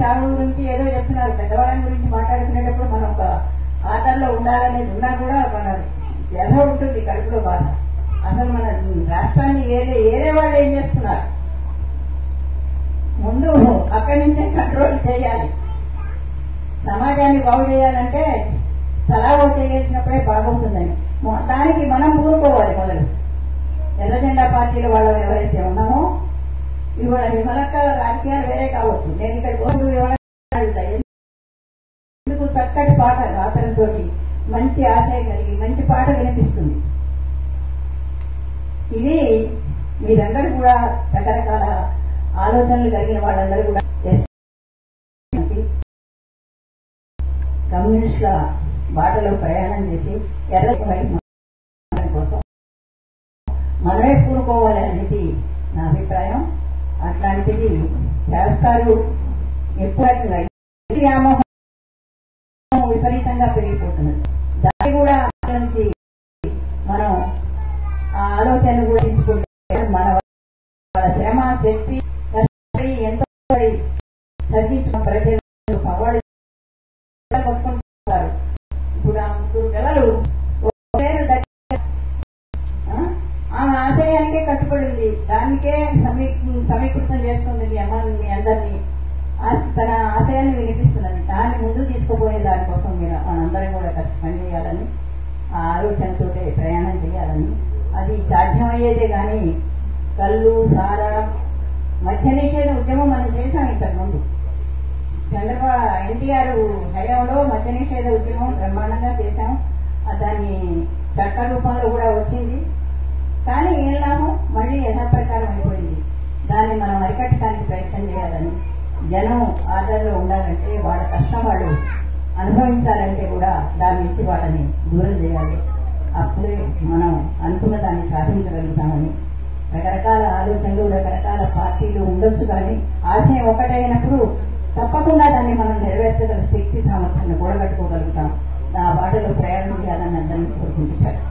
సాగు గురించి ఏదో చెప్తున్నారు పెద్దవాళ్ళని గురించి మాట్లాడుకునేటప్పుడు మనం ఒక ఆధార్లో ఉండాలనేది ఉన్నా కూడా మన ఎర్ర ఉంటుంది కడుపులో బాధ అసలు మన రాష్ట్రాన్ని ఏరే ఏరే వాళ్ళు ఏం చేస్తున్నారు ముందు అక్కడి నుంచే కంట్రోల్ చేయాలి సమాజాన్ని బాగు చేయాలంటే సలాహో చేసినప్పుడే బాగుంటుందని మొ- దానికి మనం ఊరుకోవాలి మొదలు ఎర్ర జెండా పార్టీల వాళ్ళు ఎవరైతే ఉన్నామో ఇవాళ విమలక్క రాజకీయాలు వేరే కావచ్చు నేను ఇక్కడ గోడు అడుగుతా ఎందుకు చక్కటి పాట రాతలతో మంచి ఆశయం కలిగి మంచి పాట వినిపిస్తుంది ఇది మీరందరూ కూడా రకరకాల ఆలోచనలు కలిగిన వాళ్ళందరూ కూడా చేస్తున్నారు. కమ్యూనిస్టుల బాటలో ప్రయాణం చేసి ఎర్ర వైపు మారడం కోసం మనమే పూనుకోవాలి అనేది నా అభిప్రాయం అట్లాంటిది చేస్తారు ఎప్పుడైనా వ్యామోహం విపరీతంగా పెరిగిపోతున్నది దాన్ని కూడా నుంచి మనం ఆ ఆలోచన కూడా తీసుకుంటే మన వాళ్ళ శ్రమ శక్తి కష్టపడి ఎంతో పడి చదివించిన ప్రజలు సవాళ్ళు కొట్టుకుంటారు ఇప్పుడు ఆ ముగ్గురు పిల్లలు ఒక పేరు దగ్గర ఆ? ఆమె ఆశయానికే కట్టుబడింది దానికే సమీ సమీకృతం చేస్తుంది మీ అమ్మ మీ అందరినీ ఆ- తన ఆశయాన్ని వినిపిస్తున్నది దాన్ని ముందు తీసుకుపోయే దానికోసం మీరు మనందరం కూడా కలిసి పనిచేయాలని ఆ ఆలోచనతోటే ప్రయాణం చేయాలని అది సాధ్యమయ్యేదే కానీ కళ్ళు సారా మద్య నిషేధ ఉద్యమం మనం చేశాం ఇంతకు ముందు చంద్రబాబు ఎన్టీఆర్ హయాంలో మద్య నిషేధ ఉద్యమం బ్రహ్మాండంగా చేశాం ఆ దాన్ని చట్ట రూపంలో కూడా వచ్చింది కానీ ఏం లాభం మళ్ళీ యథాప్రకారం అయిపోయింది దాన్ని మనం అరికట్టడానికి ప్రయత్నం చేయాలని జనం ఆదరణలో ఉండాలంటే వాళ్ళ కష్టం వాళ్ళు అనుభవించాలంటే కూడా దాని నుంచి వాళ్ళని దూరం చేయాలి అప్పుడే మనం అనుకున్న దాన్ని సాధించగలుగుతామని రకరకాల ఆలోచనలు రకరకాల పార్టీలు ఉండొచ్చు కానీ ఆశయం ఒకటైనప్పుడు తప్పకుండా దాన్ని మనం నెరవేర్చగల శక్తి సామర్థ్యాన్ని కూడగట్టుకోగలుగుతాం ఆ బాటలో ప్రయాణం చేయాలని అందరినీ కోరుకుంటున్నాను